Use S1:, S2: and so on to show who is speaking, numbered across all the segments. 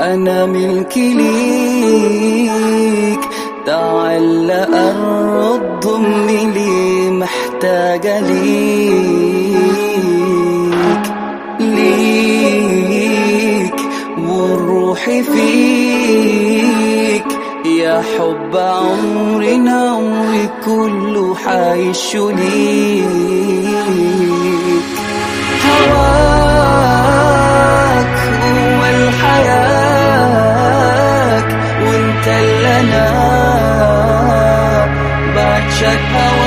S1: أنا ملك ليك تعال قرب ضم لي محتاجة ليك ليك والروح فيك يا حب عمرنا عمري كله حيش ليك هواك هو الحياة وانت اللي انا بعشق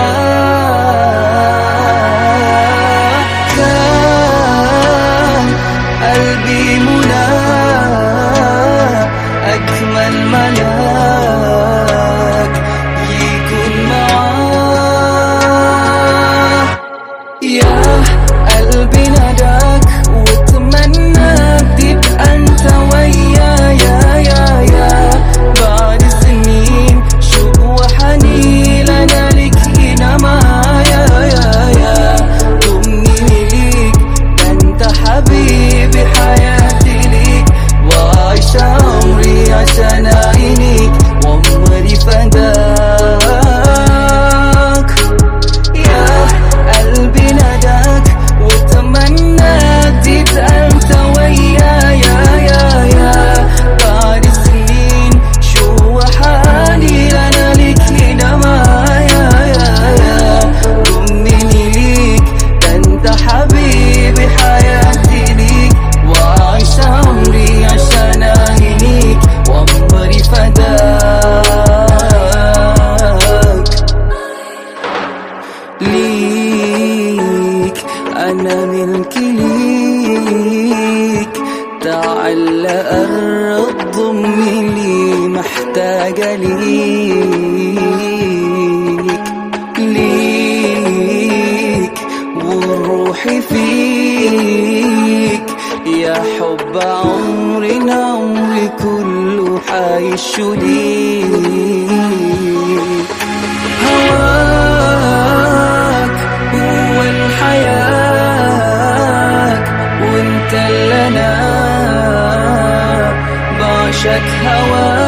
S1: هواك كان قلبي منى أجمل ملاك يكون معاه يا قلبي نداك واتمنى تبقى انت ويايا يا يا بعد سنين شوق وحنين انا لك هنا معايا يا يا ضمني ليك ده انت حبيبي حياتي ليك وعايش عمري عشان عينيك وعمري فداك يا قلبي نداك واتمنى تبقى انت ويايا يا يا بعد سنين شو حالي انا لك هنا معايا يا يا ضمني ليك ده انت حبيبي حياتي ليك وعايش عمري عشان عينيك وعمري فداك ليك أنا ملك ليك تعال قرب ضمي لي محتاجة ليك ليك والروح فيك يا حب عمرنا عمري كله حيش ليك هواك هو الحياة وانت اللي انا بعشق هواك